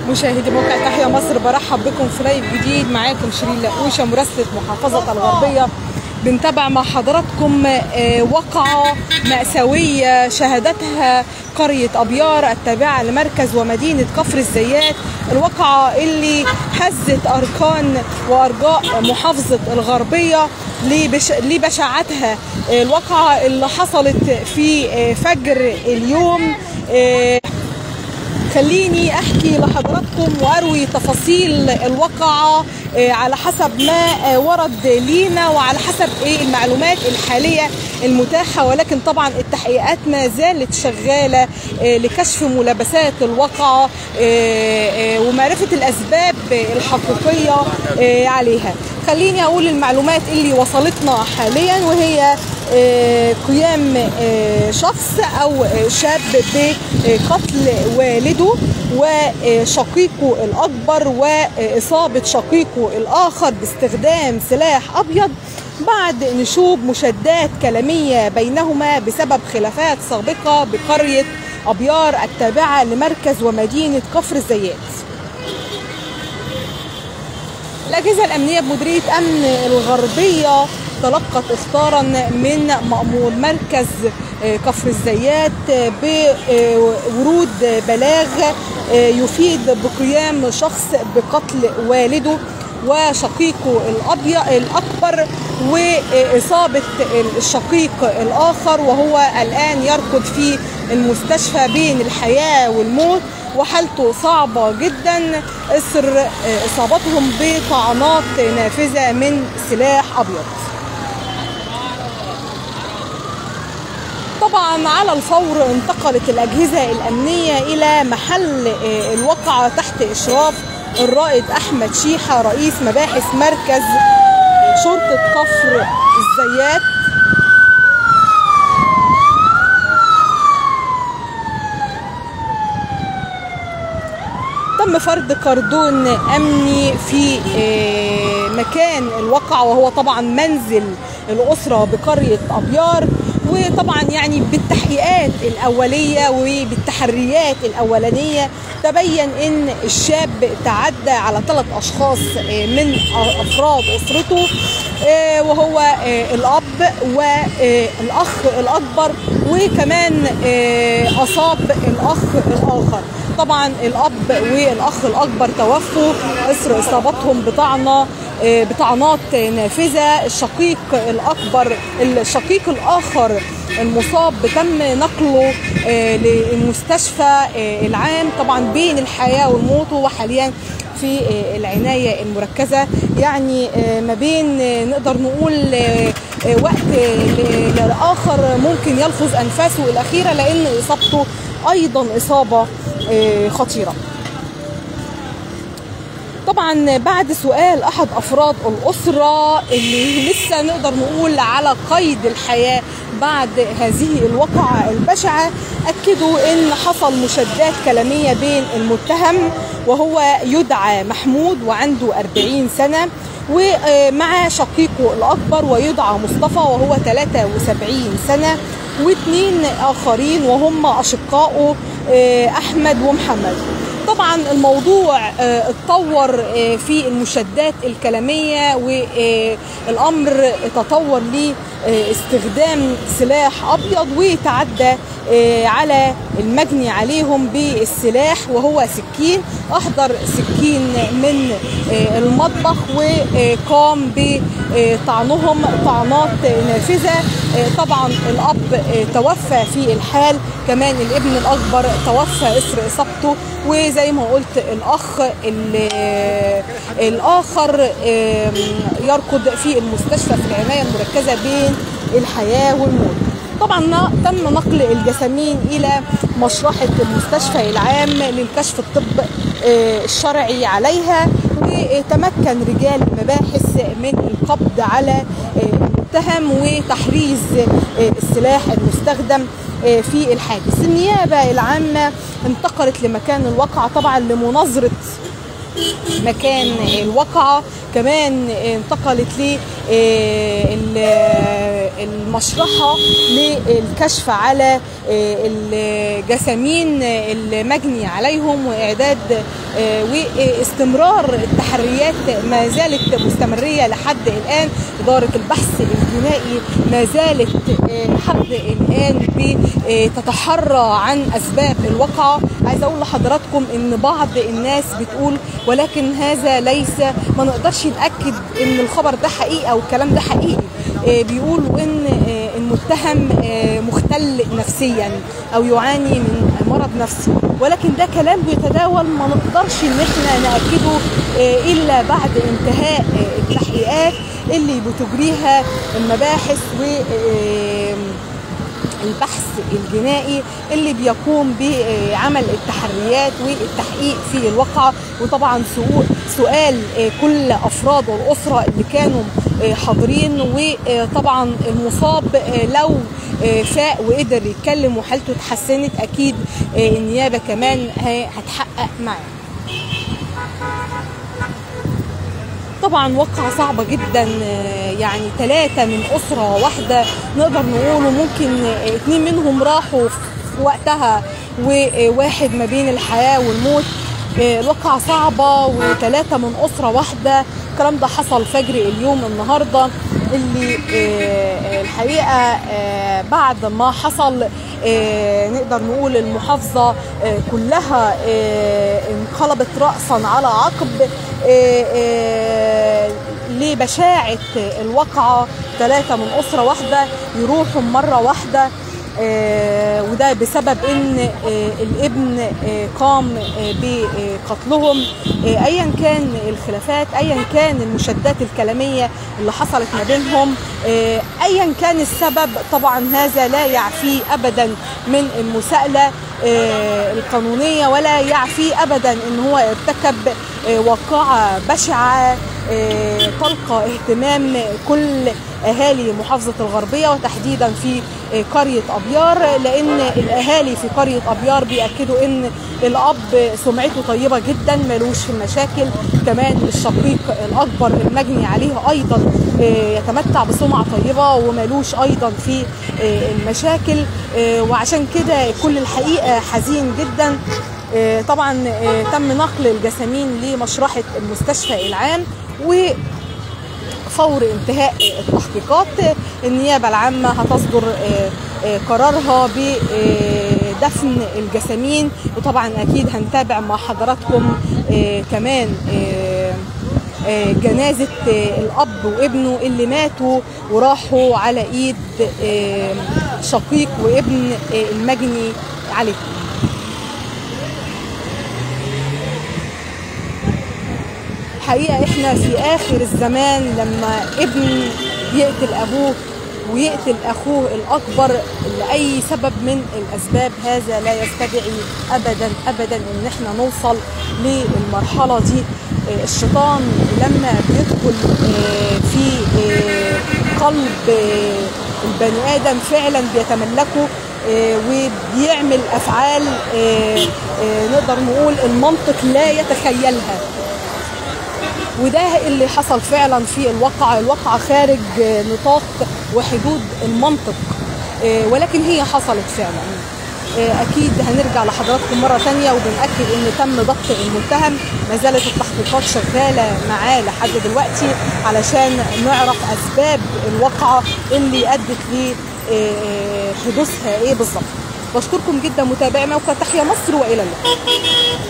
مشاهدي موقع تحيا مصر برحب بكم في لايف جديد معاكم شيرين لقوشه مراسله محافظه الغربيه بنتابع مع حضراتكم آه، وقعة مأساوية شهدتها قرية أبيار التابعة لمركز ومدينة كفر الزيات الوقعة اللي هزت أركان وأرجاء محافظة الغربية لبش... لبشاعتها آه، الوقعة اللي حصلت في آه، فجر اليوم آه، خليني احكي لحضراتكم واروي تفاصيل الواقعه آه، على حسب ما آه، ورد لينا وعلى حسب ايه المعلومات الحاليه المتاحه ولكن طبعا التحقيقات ما زالت شغاله آه، لكشف ملابسات الواقعه آه، آه، ومعرفه الاسباب الحقيقيه آه، عليها خليني اقول المعلومات اللي وصلتنا حاليا وهي آه، قيام آه، شخص او آه، شاب بقتل والده وشقيقه الاكبر واصابه شقيقه الاخر باستخدام سلاح ابيض بعد نشوب مشادات كلاميه بينهما بسبب خلافات سابقه بقريه ابيار التابعه لمركز ومدينه كفر الزيات الأجهزة الأمنية بمديرية أمن الغربية تلقت إخطارا من مأمور مركز آه، كفر الزيات آه، بورود بلاغ آه، يفيد بقيام شخص بقتل والده وشقيقه الأبيض الأكبر وإصابة الشقيق الآخر وهو الآن يركض في المستشفى بين الحياة والموت وحالته صعبة جدا اثر اصابتهم بطعنات نافذة من سلاح ابيض طبعا على الفور انتقلت الاجهزة الامنية الى محل الواقعة تحت اشراف الرائد احمد شيحة رئيس مباحث مركز شرطة كفر الزيات تم فرض كردون امني في آه، مكان الواقعة وهو طبعا منزل الاسره بقريه ابيار وطبعا يعني بالتحقيقات الاوليه وبالتحريات الاولانيه تبين ان الشاب تعدى على ثلاث اشخاص آه، من افراد اسرته آه، وهو آه، الاب والاخ الاكبر وكمان آه، اصاب الاخ الاخر طبعا الاب والاخ الاكبر توفوا اثر اصابتهم بطعنه آه، بطعنات نافذه الشقيق الاكبر الشقيق الاخر المصاب تم نقله آه، للمستشفى آه، العام طبعا بين الحياه والموت وهو حاليا في آه، العنايه المركزه يعني آه، ما بين آه، نقدر نقول آه، آه، وقت آه، ل- لاخر ممكن يلفظ انفاسه الاخيره لان اصابته ايضا اصابه آه، خطيره طبعا بعد سؤال احد افراد الاسره اللي لسه نقدر نقول على قيد الحياه بعد هذه الواقعه البشعه اكدوا ان حصل مشادات كلاميه بين المتهم وهو يدعى محمود وعنده 40 سنه ومع شقيقه الاكبر ويدعى مصطفى وهو 73 سنه واثنين اخرين وهم اشقائه آه، احمد ومحمد طبعا الموضوع آه، اتطور آه، في المشادات الكلامية والأمر تطور لاستخدام سلاح أبيض وتعدى آه، على المجني عليهم بالسلاح وهو سكين أحضر سكين من آه، المطبخ وقام بطعنهم طعنات نافذة آه، طبعا الأب آه، توفى في الحال كمان الابن الأكبر توفى إثر إصابته وزي ما قلت الأخ ال- الآخر آم، يركض في المستشفى في العناية المركزة بين الحياة والموت طبعا ن- تم نقل الجسامين الى مشرحه المستشفى العام للكشف الطب آه، الشرعي عليها وتمكن رجال المباحث من القبض على آه، المتهم وتحريز آه، السلاح المستخدم آه، في الحادث النيابه العامه انتقلت لمكان الواقعه طبعا لمناظره مكان الواقعة كمان انتقلت ل المشرحة للكشف على الجسامين المجني عليهم وإعداد واستمرار التحريات ما زالت مستمرية لحد الآن إدارة البحث الجنائي ما زالت لحد الآن بتتحرى عن أسباب الواقعة عايز أقول لحضراتكم إن بعض الناس بتقول ولكن هذا ليس ما نقدرش نأكد إن الخبر ده حقيقي أو الكلام ده حقيقي بيقولوا ان المتهم مختل نفسيا او يعاني من مرض نفسي ولكن ده كلام بيتداول ما نقدرش ان احنا ناكده الا بعد انتهاء التحقيقات اللي بتجريها المباحث و البحث الجنائي اللي بيقوم بعمل التحريات والتحقيق في الواقعة وطبعا سؤال كل أفراد الأسرة اللي كانوا حاضرين وطبعا المصاب لو فاق وقدر يتكلم وحالته اتحسنت أكيد النيابة كمان هتحقق معاه طبعا واقعة صعبة جدا يعني ثلاثة من أسرة واحدة نقدر نقول ممكن اتنين منهم راحوا في وقتها وواحد ما بين الحياة والموت الواقعة صعبة وثلاثة من أسرة واحدة الكلام ده حصل فجر اليوم النهاردة اللي الحقيقة بعد ما حصل نقدر نقول المحافظة كلها انقلبت رأسا على عقب لبشاعة الواقعة ثلاثة من أسرة واحدة يروحوا مرة واحدة آه وده بسبب ان آه الابن آه قام بقتلهم ايا كان الخلافات ايا كان المشادات الكلاميه اللي حصلت ما بينهم ايا كان السبب طبعا هذا لا يعفي ابدا من المساءله القانونيه ولا يعفي ابدا ان هو ارتكب واقعه بشعه تلقى اهتمام كل اهالي محافظه الغربيه وتحديدا في قريه ابيار لان الاهالي في قريه ابيار بياكدوا ان الاب سمعته طيبه جدا ملوش مشاكل كمان الشقيق الاكبر المجني عليه ايضا يتمتع بسمعه طيبه وملوش ايضا في المشاكل وعشان كده كل الحقيقه حزين جدا طبعا تم نقل الجسامين لمشرحه المستشفى العام و فور انتهاء التحقيقات النيابة العامة هتصدر قرارها بدفن الجسامين وطبعا أكيد هنتابع مع حضراتكم كمان جنازة الأب وابنه اللي ماتوا وراحوا على إيد شقيق وابن المجني عليهم الحقيقه احنا في اخر الزمان لما ابن يقتل ابوه ويقتل اخوه الاكبر لاي سبب من الاسباب هذا لا يستدعي ابدا ابدا ان احنا نوصل للمرحله دي الشيطان لما بيدخل في قلب البني ادم فعلا بيتملكه وبيعمل افعال نقدر نقول المنطق لا يتخيلها وده اللي حصل فعلا في الواقعة الواقعة خارج نطاق وحدود المنطق ولكن هي حصلت فعلا اكيد هنرجع لحضراتكم مره ثانيه وبناكد ان تم ضبط المتهم ما زالت التحقيقات شغاله معاه لحد دلوقتي علشان نعرف اسباب الواقعه اللي ادت لحدوثها ايه بالظبط بشكركم جدا متابعي موقع تحيا مصر والى اللقاء